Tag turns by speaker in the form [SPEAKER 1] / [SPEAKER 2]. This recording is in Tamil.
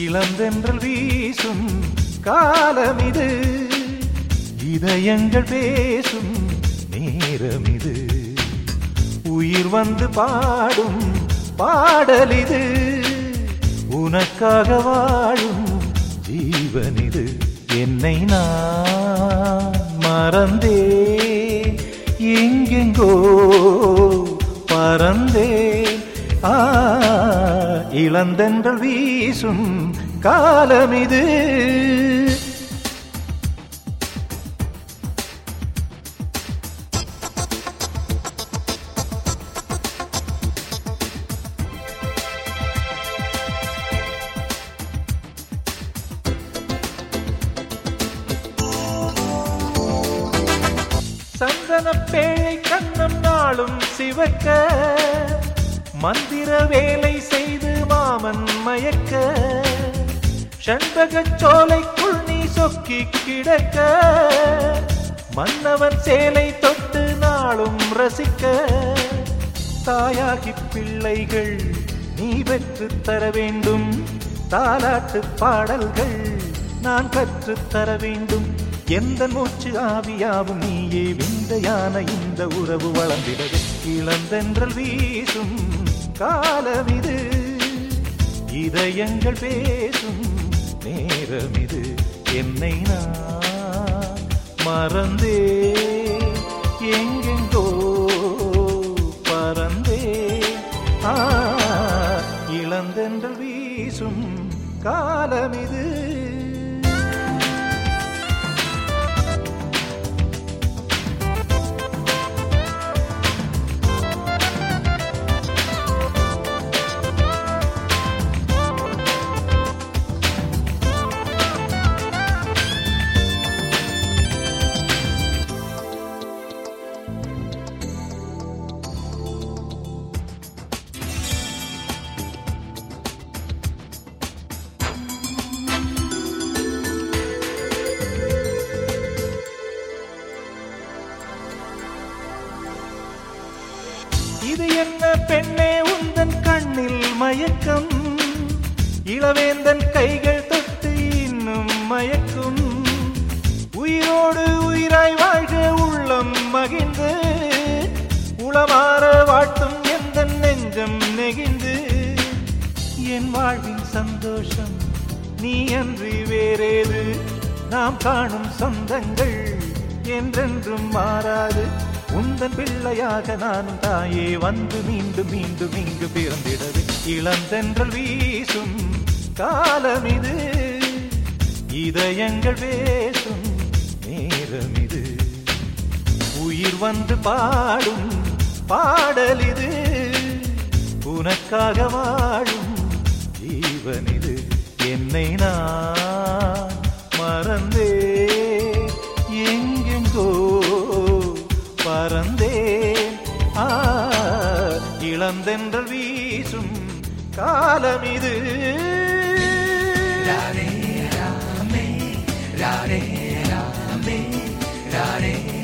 [SPEAKER 1] இளந்தென்றல் வீசும் காலம் இது இதயங்கள் பேசும் நேரம் இது உயிர் வந்து பாடும் பாடல் இது உனக்காக வாழும் ஜீவன் இது என்னை நான் மறந்தே எங்கெங்கோ பறந்தேன் ஆ இளந்தென்றல் வீசும் காலம் இது சந்தன பேழை கண்ணம் நாளும் சிவக்க மந்திர வேலை செய்து மாமன் மயக்க செண்பகச் சோலைக்குள் நீ சொக்கி கிடக்க மன்னவன் சேலை தொட்டு நாளும் ரசிக்க தாயாகி பிள்ளைகள் நீ பெற்று தர வேண்டும் தாலாட்டு பாடல்கள் நான் கற்றுத் தர வேண்டும் எந்த மூச்சு ஆவியாவும் நீயே விந்தையான இந்த உறவு வளர்ந்திடவே இளந்தென்றல் வீசும் காலம் இது இதயங்கள் பேசும் நேரம் இது என்னை நான் மறந்தே எங்கெங்கோ பறந்தே ஆ இளந்தென்றல் வீசும் காலம் இது இது என்ன பெண்ணே உந்தன் கண்ணில் மயக்கம் இளவேந்தன் கைகள் தொட்டு இன்னும் மயக்கும் உயிரோடு உயிராய் வாழ்க உள்ளம் மகிழ்ந்து உளமாற வாழ்த்தும் எந்த நெஞ்சம் நெகிழ்ந்து என் வாழ்வின் சந்தோஷம் நீ அன்றி வேறேது நாம் காணும் சொந்தங்கள் என்றென்றும் மாறாது உந்தன் பிள்ளையாக நானும் தாயே வந்து மீண்டும் மீண்டும் இங்கு பிறந்திடது இளந்தென்றல் வீசும் காலம் இது இதயங்கள் பேசும் நேரம் இது உயிர் வந்து பாடும் பாடல் இது உனக்காக வாழும் ஜீவன் இது என்னை நான் மறந்தே எங்கெங்கோ பறந்தேன் ஆ இளந்தென்றல் வீசும் காலம் இது
[SPEAKER 2] Rare, rame, rare, rame, rare,